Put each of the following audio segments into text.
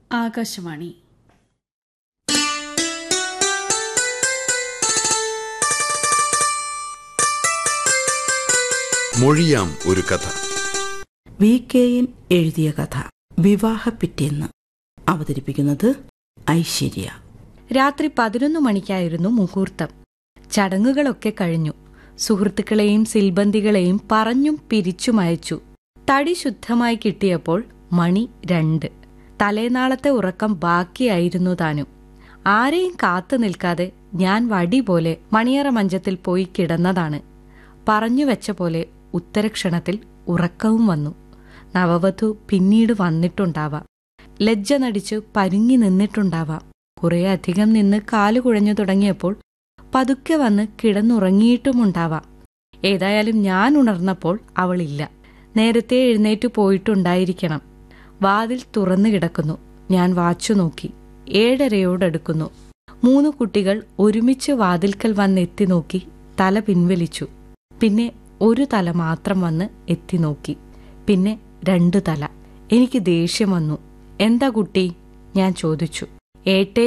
ആകാശവാണി മൊഴിയാം ഒരു കഥ V K N എഴുതിയ കഥ വിവാഹ പിറ്റേന്ന് അവതരിപ്പിക്കുന്നത് ഐശ്വര്യ രാത്രി പതിനൊന്ന് മണിക്കായിരുന്നു മുഹൂർത്തം ചടങ്ങുകളൊക്കെ കഴിഞ്ഞു സുഹൃത്തുക്കളെയും സിൽബന്തികളെയും പറഞ്ഞും പിരിച്ചും അയച്ചു തടി ശുദ്ധമായി കിട്ടിയപ്പോൾ മണി രണ്ട് തലേനാളത്തെ ഉറക്കം ബാക്കിയായിരുന്നു താനും ആരെയും കാത്തു നിൽക്കാതെ ഞാൻ വടി പോലെ മണിയറ മഞ്ചത്തിൽ പോയി കിടന്നതാണ് പറഞ്ഞു വെച്ച പോലെ ഉത്തരക്ഷണത്തിൽ ഉറക്കവും വന്നു നവവധു പിന്നീട് വന്നിട്ടുണ്ടാവാം ലജ്ജ നടിച്ചു പരുങ്ങി നിന്നിട്ടുണ്ടാവാം കുറെ അധികം നിന്ന് കാലു കുഴഞ്ഞു തുടങ്ങിയപ്പോൾ പതുക്കെ വന്ന് കിടന്നുറങ്ങിയിട്ടുമുണ്ടാവാം ഏതായാലും ഞാൻ ഉണർന്നപ്പോൾ അവളില്ല നേരത്തെ എഴുന്നേറ്റു പോയിട്ടുണ്ടായിരിക്കണം വാതിൽ തുറന്നു കിടക്കുന്നു ഞാൻ വാച്ചു നോക്കി ഏഴരയോടടുക്കുന്നു മൂന്ന് കുട്ടികൾ ഒരുമിച്ച് വാതിൽക്കൽ വന്ന് എത്തി നോക്കി തല പിൻവലിച്ചു പിന്നെ ഒരു തല മാത്രം വന്ന് എത്തി നോക്കി പിന്നെ രണ്ടു തല എനിക്ക് ദേഷ്യം വന്നു എന്താ കുട്ടി ഞാൻ ചോദിച്ചു ഏട്ടേ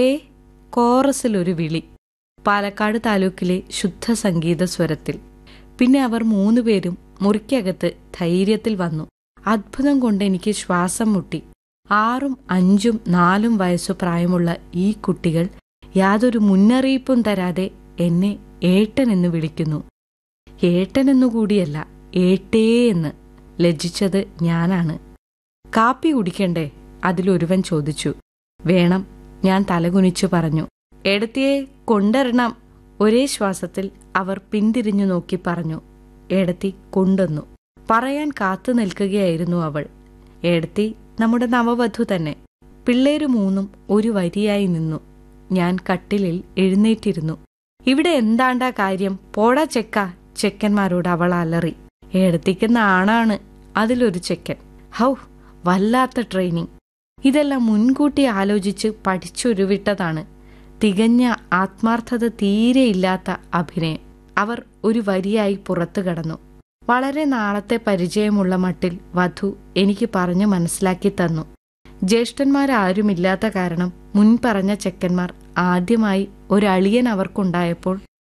കോറസിലൊരു വിളി പാലക്കാട് താലൂക്കിലെ ശുദ്ധ സംഗീത സ്വരത്തിൽ പിന്നെ അവർ മൂന്നുപേരും മുറിക്കകത്ത് ധൈര്യത്തിൽ വന്നു അത്ഭുതം കൊണ്ട് എനിക്ക് ശ്വാസം മുട്ടി ആറും അഞ്ചും നാലും വയസ്സു പ്രായമുള്ള ഈ കുട്ടികൾ യാതൊരു മുന്നറിയിപ്പും തരാതെ എന്നെ ഏട്ടനെന്ന് വിളിക്കുന്നു ഏട്ടനെന്നുകൂടിയല്ല ഏട്ടേ എന്ന് ലജ്ജിച്ചത് ഞാനാണ് കാപ്പി കുടിക്കണ്ടേ അതിലൊരുവൻ ചോദിച്ചു വേണം ഞാൻ തലകുനിച്ചു പറഞ്ഞു എടത്തിയെ കൊണ്ടുവരണം ഒരേ ശ്വാസത്തിൽ അവർ പിന്തിരിഞ്ഞു നോക്കി പറഞ്ഞു എടത്തി കൊണ്ടുവന്നു പറയാൻ കാത്തു നിൽക്കുകയായിരുന്നു അവൾ എടത്തി നമ്മുടെ നവവധു തന്നെ പിള്ളേര് മൂന്നും ഒരു വരിയായി നിന്നു ഞാൻ കട്ടിലിൽ എഴുന്നേറ്റിരുന്നു ഇവിടെ എന്താണ്ടാ കാര്യം പോടാ ചെക്ക ചെക്കന്മാരോട് അവൾ അലറി ഏടത്തിക്ക് നാണാണ് അതിലൊരു ചെക്കൻ ഹൗ വല്ലാത്ത ട്രെയിനിങ് ഇതെല്ലാം മുൻകൂട്ടി ആലോചിച്ച് പഠിച്ചുരുവിട്ടതാണ് തികഞ്ഞ ആത്മാർത്ഥത തീരെയില്ലാത്ത അഭിനയം അവർ ഒരു വരിയായി പുറത്തു കടന്നു വളരെ നാളത്തെ പരിചയമുള്ള മട്ടിൽ വധു എനിക്ക് പറഞ്ഞു മനസ്സിലാക്കി തന്നു ജ്യേഷ്ഠന്മാരാരുമില്ലാത്ത കാരണം മുൻപറഞ്ഞ ചെക്കന്മാർ ആദ്യമായി ഒരളിയൻ അവർക്കുണ്ടായപ്പോൾ